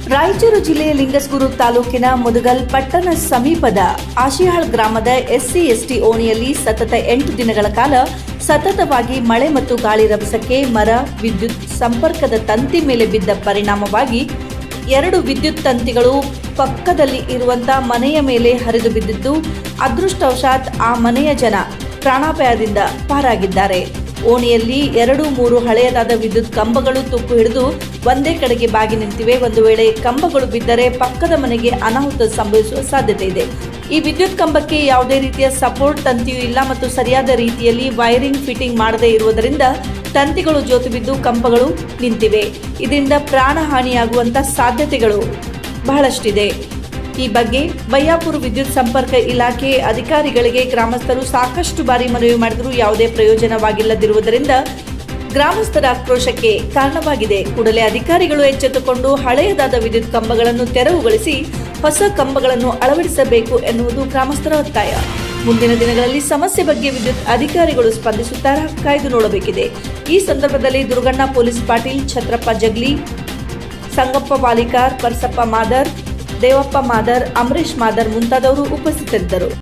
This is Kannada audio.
ರಾಯಚೂರು ಜಿಲ್ಲೆಯ ಲಿಂಗಸ್ಗೂರು ತಾಲೂಕಿನ ಮುದಗಲ್ ಪಟ್ಟಣ ಸಮೀಪದ ಆಶಿಹಾಳ್ ಗ್ರಾಮದ ಎಸ್ಸಿ ಎಸ್ಟಿ ಓಣಿಯಲ್ಲಿ ಸತತ ಎಂಟು ದಿನಗಳ ಕಾಲ ಸತತವಾಗಿ ಮಳೆ ಮತ್ತು ಗಾಳಿ ರಭಸಕ್ಕೆ ಮರ ವಿದ್ಯುತ್ ಸಂಪರ್ಕದ ತಂತಿ ಮೇಲೆ ಬಿದ್ದ ಪರಿಣಾಮವಾಗಿ ಎರಡು ವಿದ್ಯುತ್ ತಂತಿಗಳು ಪಕ್ಕದಲ್ಲಿ ಇರುವಂತಹ ಮನೆಯ ಮೇಲೆ ಹರಿದು ಬಿದ್ದಿದ್ದು ಅದೃಷ್ಟವಶಾತ್ ಆ ಮನೆಯ ಜನ ಪ್ರಾಣಾಪಾಯದಿಂದ ಪಾರಾಗಿದ್ದಾರೆ ಓಣಿಯಲ್ಲಿ ಎರಡು ಮೂರು ಹಳೆಯದಾದ ವಿದ್ಯುತ್ ಕಂಬಗಳು ತುಕ್ಕು ಹಿಡಿದು ಒಂದೇ ಕಡೆಗೆ ಬಾಗಿ ನಿಂತಿವೆ ಒಂದು ವೇಳೆ ಕಂಬಗಳು ಬಿದ್ದರೆ ಪಕ್ಕದ ಮನೆಗೆ ಅನಾಹುತ ಸಂಭವಿಸುವ ಸಾಧ್ಯತೆ ಇದೆ ಈ ವಿದ್ಯುತ್ ಕಂಬಕ್ಕೆ ಯಾವುದೇ ರೀತಿಯ ಸಪೋರ್ಟ್ ತಂತಿಯೂ ಇಲ್ಲ ಮತ್ತು ಸರಿಯಾದ ರೀತಿಯಲ್ಲಿ ವೈರಿಂಗ್ ಫಿಟ್ಟಿಂಗ್ ಮಾಡದೇ ಇರುವುದರಿಂದ ತಂತಿಗಳು ಜೋತು ಬಿದ್ದು ಕಂಬಗಳು ನಿಂತಿವೆ ಇದರಿಂದ ಪ್ರಾಣ ಹಾನಿಯಾಗುವಂತ ಸಾಧ್ಯತೆಗಳು ಬಹಳಷ್ಟಿದೆ ಈ ಬಗ್ಗೆ ಬಯ್ಯಾಪುರ ವಿದ್ಯುತ್ ಸಂಪರ್ಕ ಇಲಾಖೆ ಅಧಿಕಾರಿಗಳಿಗೆ ಗ್ರಾಮಸ್ಥರು ಸಾಕಷ್ಟು ಬಾರಿ ಮನವಿ ಮಾಡಿದರೂ ಯಾವುದೇ ಪ್ರಯೋಜನವಾಗಿಲ್ಲದಿರುವುದರಿಂದ ಗ್ರಾಮಸ್ಥರ ಆಕ್ರೋಶಕ್ಕೆ ಕಾರಣವಾಗಿದೆ ಕೂಡಲೇ ಅಧಿಕಾರಿಗಳು ಎಚ್ಚೆತ್ತುಕೊಂಡು ಹಳೆಯದಾದ ವಿದ್ಯುತ್ ಕಂಬಗಳನ್ನು ತೆರವುಗೊಳಿಸಿ ಹೊಸ ಕಂಬಗಳನ್ನು ಅಳವಡಿಸಬೇಕು ಎನ್ನುವುದು ಗ್ರಾಮಸ್ಥರ ಒತ್ತಾಯ ಮುಂದಿನ ದಿನಗಳಲ್ಲಿ ಸಮಸ್ಯೆ ಬಗ್ಗೆ ವಿದ್ಯುತ್ ಅಧಿಕಾರಿಗಳು ಸ್ಪಂದಿಸುತ್ತಾರಾ ಕಾಯ್ದು ನೋಡಬೇಕಿದೆ ಈ ಸಂದರ್ಭದಲ್ಲಿ ದುರ್ಗಣ್ಣ ಪೊಲೀಸ್ ಪಾಟೀಲ್ ಛತ್ರಪ್ಪ ಜಗ್ಲಿ ಸಂಗಪ್ಪ ವಾಲಿಕಾರ್ ಪರ್ಸಪ್ಪ ಮಾದರ್ ದೇವಪ್ಪ ಮಾದರ್ ಅಂಬರೀಶ್ ಮಾದರ್ ಮುಂತಾದವರು ಉಪಸ್ಥಿತರಿದ್ದರು